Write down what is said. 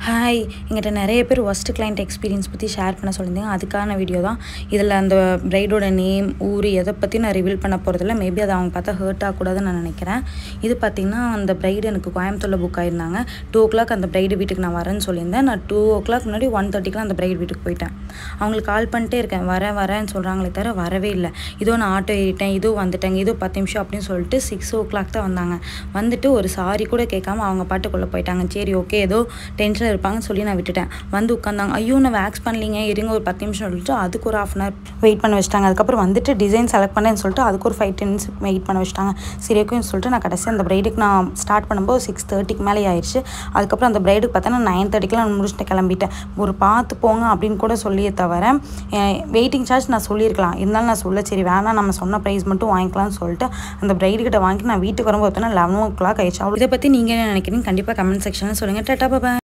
hi எங்கிட்ட நிறைய பேர் ஒஸ்ட் கிளைண்ட் எக்ஸ்பீரியன்ஸ் பற்றி ஷேர் பண்ண சொல்லியிருந்தீங்க அதுக்கான வீடியோ தான் இதில் அந்த பிரைடோட நேம் ஊர் எதை பற்றி நான் ரிவீல் பண்ண போகிறதில்ல மேபி அதை அவங்க பார்த்தா ஹர்ட் ஆகக்கூடாதுன்னு நான் நினைக்கிறேன் இது பார்த்திங்கன்னா அந்த பிரைடு எனக்கு கோயம்புத்தூரில் புக் ஆயிருந்தாங்க டூ ஓ கிளாக் அந்த பிரைடு வீட்டுக்கு நான் வரேன்னு சொல்லியிருந்தேன் நான் டூ ஓ கிளாக் முன்னாடி ஒன் தேர்ட்டிக்கெலாம் அந்த பிரைடு வீட்டுக்கு போயிட்டேன் அவங்களுக்கு கால் பண்ணிட்டே இருக்கேன் வரேன் வரேன்னு சொல்கிறாங்களே தவிர வரவே இல்லை இதோ நான் ஆட்டோ ஏறிட்டேன் இதோ வந்துட்டேங்க இதோ பத்து நிமிஷம் அப்படின்னு சொல்லிட்டு சிக்ஸ் ஓ கிளாக் தான் வந்தாங்க வந்துட்டு ஒரு சாரி கூட கேட்காம அவங்க பாட்டுக்குள்ளே போயிட்டாங்க சரி ஓகே ஏதோ டென்ஷனில் இருப்பாங்கன்னு சொல்லி நான் விட்டுட்டேன் வந்து உட்காந்தாங்க ஐயோ நான் வேக்ஸ் பண்ணலீங்க இருங்க ஒரு பத்து நிமிஷம் சொல்லிட்டு அதுக்கு ஒரு ஆஃப் அன் ஹவர் வெயிட் பண்ண வச்சிட்டாங்க அதுக்கப்புறம் வந்துட்டு டிசைன் செலக்ட் பண்ணேன்னு சொல்லிட்டு அதுக்கு ஒரு ஃபைவ் டென்ஸ் வெயிட் பண்ண வச்சிட்டாங்க சரி ஓகேன்னு சொல்லிட்டு நான் கடைசி அந்த பிரைடுக்கு நான் ஸ்டார்ட் பண்ணும்போது சிக்ஸ் தேர்ட்டிக்கு மேலே ஆயிடுச்சு அதுக்கப்புறம் அந்த பிரைடுக்கு பார்த்தோன்னா நைன் தேர்ட்டிக்கெலாம் நான் முடிச்சுட்டு கிளம்பிட்டேன் ஒரு பார்த்து போங்க அப்படின்னு கூட சொல்லியே தவிர வெயிட்டிங் சார்ஜ் நான் சொல்லியிருக்கலாம் இருந்தாலும் நான் சொல்ல சரி வேணாம் நம்ம சொன்ன ப்ரைஸ் மட்டும் வாங்கிக்கலாம்னு சொல்லிட்டு அந்த பிரைடு கிட்ட வாங்கி நான் வீட்டுக்கு வரும்போது பார்த்தோன்னா லெவன் ஓ கிளாக் ஆயிடுச்சு அவ்வளோ இதை பற்றி நீங்கள் என்ன நினைக்கிறீங்க கண்டிப்பாக கமெண்ட் செக்ஷனில் சொல்லுங்கள் டாட்டா பாபா